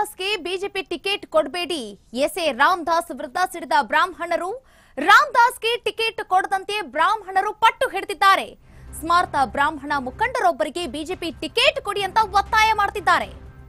ರಾಮದಾಸ್ಗೆ BJP ticket ಕೊಡಬೇಡಿ S A Ramadas ವಿರುದ್ಧ ಸಿಡಿದ ಬ್ರಾಹ್ಮಣರು ರಾಮದಾಸ್ಗೆ ಟಿಕೆಟ್ ಕೊಡದಂತೆ ಬ್ರಾಹ್ಮಣರು ಪಟ್ಟು ಹಿಡಿದಿದ್ದಾರೆ ಸ್ಮಾರ್ತ ಬ್ರಾಹ್ಮಣ ಮುಖಂಡರೊಬ್ಬರಿಗೆ ಬಿಜೆಪಿ ಟಿಕೆಟ್ ಕೊಡಿ ಅಂತ ಒತ್ತಾಯ ಮಾಡ್ತಿದ್ದಾರೆ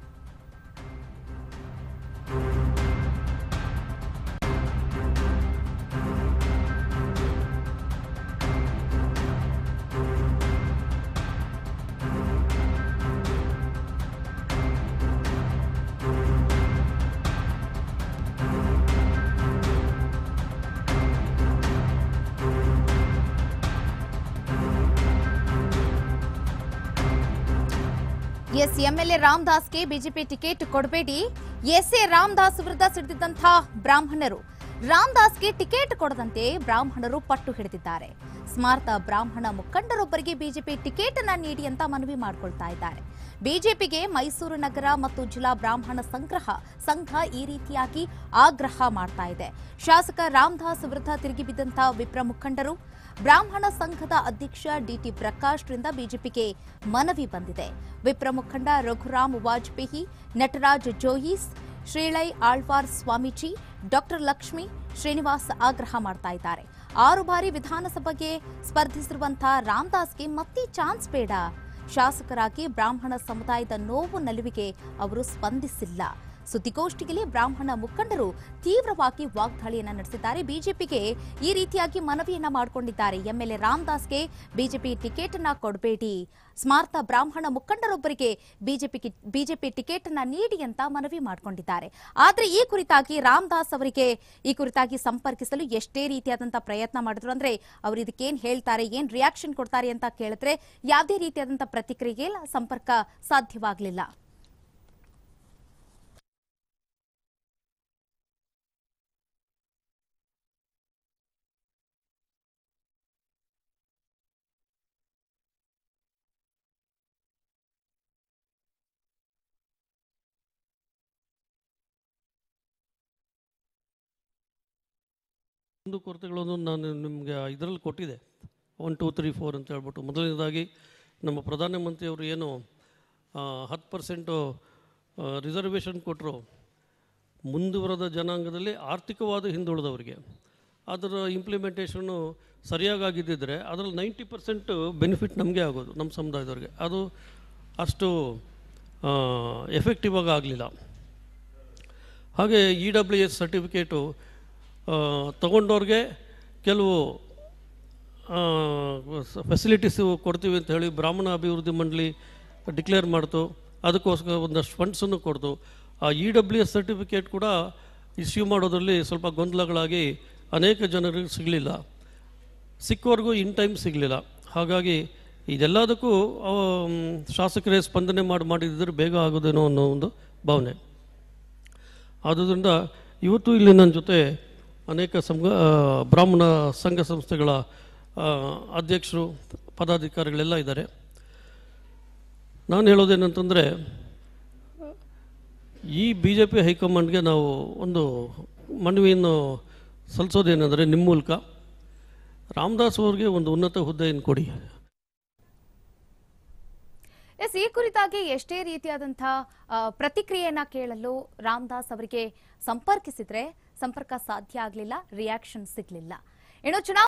ಎಸ್ ಎಂಎಲ್ಎ ರಾಮದಾಸ್ಗೆ ಬಿಜೆಪಿ ಟಿಕೆಟ್ ಕೊಡಬೇಡಿ ಎಸ್ಎ ರಾಮದಾಸ್ ವಿರುದ್ಧ ಸಿಡಿದಿದ್ದಂಥ ಬ್ರಾಹ್ಮಣರು ರಾಮದಾಸ್ಗೆ ಟಿಕೆಟ್ ಕೊಡದಂತೆ ಬ್ರಾಹ್ಮಣರು ಪಟ್ಟು ಹಿಡಿದಿದ್ದಾರೆ ಸ್ಮಾರ್ತ ಬ್ರಾಹ್ಮಣ ಮುಖಂಡರೊಬ್ಬರಿಗೆ ಬಿಜೆಪಿ ಟಿಕೆಟ್ ಅನ್ನ ನೀಡಿ ಅಂತ ಮನವಿ ಮಾಡಿಕೊಳ್ತಾ ಇದ್ದಾರೆ ಬಿಜೆಪಿಗೆ ಮೈಸೂರು ನಗರ ಮತ್ತು ಜಿಲ್ಲಾ ಬ್ರಾಹ್ಮಣ ಸಂಗ್ರಹ ಸಂಘ ಈ ರೀತಿಯಾಗಿ ಆಗ್ರಹ ಮಾಡ್ತಾ ಇದೆ ಶಾಸಕ ರಾಮದಾಸ್ ವಿರುದ್ಧ ತಿರುಗಿ ಬಿದ್ದಂಥ ವಿಪ್ರ ಮುಖಂಡರು ಬ್ರಾಹ್ಮಣ ಸಂಘದ ಅಧ್ಯಕ್ಷ ಡಿಟಿ ಪ್ರಕಾಶ್ ರಿಂದ ಬಿಜೆಪಿಗೆ ಮನವಿ ಬಂದಿದೆ ವಿಪ್ರ ಮುಖಂಡ ರಘುರಾಮ್ ವಾಜಪೇಯಿ ನಟರಾಜ್ ಜೋಯಿಸ್ ಶ್ರೀಳೈ ಆಳ್ವಾರ್ ಸ್ವಾಮೀಜಿ ಡಾಕ್ಟರ್ ಲಕ್ಷ್ಮಿ ಶ್ರೀನಿವಾಸ್ ಆಗ್ರಹ ಮಾಡ್ತಾ ಇದ್ದಾರೆ ಆರು ಬಾರಿ ವಿಧಾನಸಭೆಗೆ ಸ್ಪರ್ಧಿಸಿರುವಂತಹ ರಾಮದಾಸ್ಗೆ ಮತ್ತೆ ಚಾನ್ಸ್ ಬೇಡ ಶಾಸಕರಾಗಿ ಬ್ರಾಹ್ಮಣ ಸಮುದಾಯದ ನೋವು ನಲಿವಿಗೆ ಅವರು ಸ್ಪಂದಿಸಿಲ್ಲ ಸುದ್ದಿಗೋಷ್ಠಿಯಲ್ಲಿ ಬ್ರಾಹ್ಮಣ ಮುಖಂಡರು ತೀವ್ರವಾಗಿ ವಾಗ್ದಾಳಿಯನ್ನ ನಡೆಸಿದ್ದಾರೆ ಬಿಜೆಪಿಗೆ ಈ ರೀತಿಯಾಗಿ ಮನವಿಯನ್ನ ಮಾಡಿಕೊಂಡಿದ್ದಾರೆ ಎಂಎಲ್ಎ ರಾಮದಾಸ್ಗೆ ಬಿಜೆಪಿ ಟಿಕೆಟ್ ಅನ್ನ ಕೊಡಬೇಡಿ ಸ್ಮಾರ್ತ ಬ್ರಾಹ್ಮಣ ಮುಖಂಡರೊಬ್ಬರಿಗೆ ಬಿಜೆಪಿ ಬಿಜೆಪಿ ಟಿಕೆಟ್ ಅನ್ನ ನೀಡಿ ಅಂತ ಮನವಿ ಮಾಡಿಕೊಂಡಿದ್ದಾರೆ ಆದ್ರೆ ಈ ಕುರಿತಾಗಿ ರಾಮದಾಸ್ ಅವರಿಗೆ ಈ ಕುರಿತಾಗಿ ಸಂಪರ್ಕಿಸಲು ಎಷ್ಟೇ ರೀತಿಯಾದಂತಹ ಪ್ರಯತ್ನ ಮಾಡಿದ್ರು ಅಂದ್ರೆ ಅವರು ಇದಕ್ಕೇನ್ ಹೇಳ್ತಾರೆ ಏನ್ ರಿಯಾಕ್ಷನ್ ಕೊಡ್ತಾರೆ ಅಂತ ಕೇಳಿದ್ರೆ ಯಾವುದೇ ರೀತಿಯಾದಂತಹ ಪ್ರತಿಕ್ರಿಯೆಗೆ ಸಂಪರ್ಕ ಸಾಧ್ಯವಾಗಲಿಲ್ಲ ಒಂದು ಕೊರತೆಗಳನ್ನು ನಾನು ನಿಮಗೆ ಇದರಲ್ಲಿ ಕೊಟ್ಟಿದೆ ಒನ್ ಟೂ ತ್ರೀ ಫೋರ್ ಅಂತ ಹೇಳ್ಬಿಟ್ಟು ಮೊದಲನೇದಾಗಿ ನಮ್ಮ ಪ್ರಧಾನಮಂತ್ರಿಯವರು ಏನು ಹತ್ತು ಪರ್ಸೆಂಟು ರಿಸರ್ವೇಷನ್ ಕೊಟ್ಟರು ಮುಂದುವರೆದ ಜನಾಂಗದಲ್ಲಿ ಆರ್ಥಿಕವಾದ ಹಿಂದುಳಿದವರಿಗೆ ಅದರ ಇಂಪ್ಲಿಮೆಂಟೇಷನ್ನು ಸರಿಯಾಗಿದ್ದಿದ್ರೆ ಅದರಲ್ಲಿ ನೈಂಟಿ ಪರ್ಸೆಂಟ್ ಬೆನಿಫಿಟ್ ನಮಗೆ ಆಗೋದು ನಮ್ಮ ಸಮುದಾಯದವ್ರಿಗೆ ಅದು ಅಷ್ಟು ಎಫೆಕ್ಟಿವ್ ಆಗಿ ಆಗಲಿಲ್ಲ ಹಾಗೆ ಇ ಡಬ್ಲ್ಯೂ ಎಸ್ ಸರ್ಟಿಫಿಕೇಟು ತಗೊಂಡವ್ರಿಗೆ ಕೆಲವು ಫೆಸಿಲಿಟೀಸು ಕೊಡ್ತೀವಿ ಅಂತ ಹೇಳಿ ಬ್ರಾಹ್ಮಣ ಅಭಿವೃದ್ಧಿ ಮಂಡಳಿ ಡಿಕ್ಲೇರ್ ಮಾಡ್ತು ಅದಕ್ಕೋಸ್ಕರ ಒಂದಷ್ಟು ಫಂಡ್ಸನ್ನು ಕೊಡ್ತು ಆ ಇ ಡಬ್ಲ್ಯೂ ಎಸ್ ಸರ್ಟಿಫಿಕೇಟ್ ಕೂಡ ಇಶ್ಯೂ ಮಾಡೋದ್ರಲ್ಲಿ ಸ್ವಲ್ಪ ಗೊಂದಲಗಳಾಗಿ ಅನೇಕ ಜನರಿಗೆ ಸಿಗಲಿಲ್ಲ ಸಿಕ್ಕವರೆಗೂ ಇನ್ ಟೈಮ್ ಸಿಗಲಿಲ್ಲ ಹಾಗಾಗಿ ಇದೆಲ್ಲದಕ್ಕೂ ಅವ, ಮ್, ಶಾಸಕರೇ ಸ್ಪಂದನೆ ಮಾಡಿ ಮಾಡಿದ್ರೆ ಬೇಗ ಆಗೋದೇನೋ ಅನ್ನೋ ಒಂದು ಭಾವನೆ ಆದುದರಿಂದ ಇವತ್ತು ಇಲ್ಲಿ ನನ್ನ ಜೊತೆ ಅನೇಕ ಸಂಘ ಆ, ಬ್ರಾಹ್ಮಣ ಸಂಘ ಸಂಸ್ಥೆಗಳ ಆ, ಅಧ್ಯಕ್ಷರು ಪದಾಧಿಕಾರಿಗಳೆಲ್ಲ ಇದ್ದಾರೆ ನಾನು ಹೇಳೋದೇನಂತಂದರೆ ಈ ಬಿ ಜೆ ಪಿ ಹೈಕಮಾಂಡ್ಗೆ ನಾವು ಒಂದು ಮನವಿಯನ್ನು ಸಲ್ಲಿಸೋದೇನೆಂದರೆ ನಿಮ್ಮ ಮೂಲಕ ರಾಮದಾಸ್ ಅವ್ರಿಗೆ ಒಂದು ಉನ್ನತ ಹುದ್ದೆಯನ್ನು ಕೊಡಿ ಎಸ್ ಈ ಕುರಿತಾಗಿ ಎಷ್ಟೇ ರೀತಿಯಾದಂತಹ ಆ, ಪ್ರತಿಕ್ರಿಯೆಯನ್ನ ಕೇಳಲು ರಾಮದಾಸ್ ಅವರಿಗೆ ಸಂಪರ್ಕಿಸಿದ್ರೆ ಸಂಪರ್ಕ ಸಾಧ್ಯ ಆಗಲಿಲ್ಲ ರಿಯಾಕ್ಷನ್ ಸಿಗ್ಲಿಲ್ಲ ಇನ್ನು ಚುನಾವಣೆ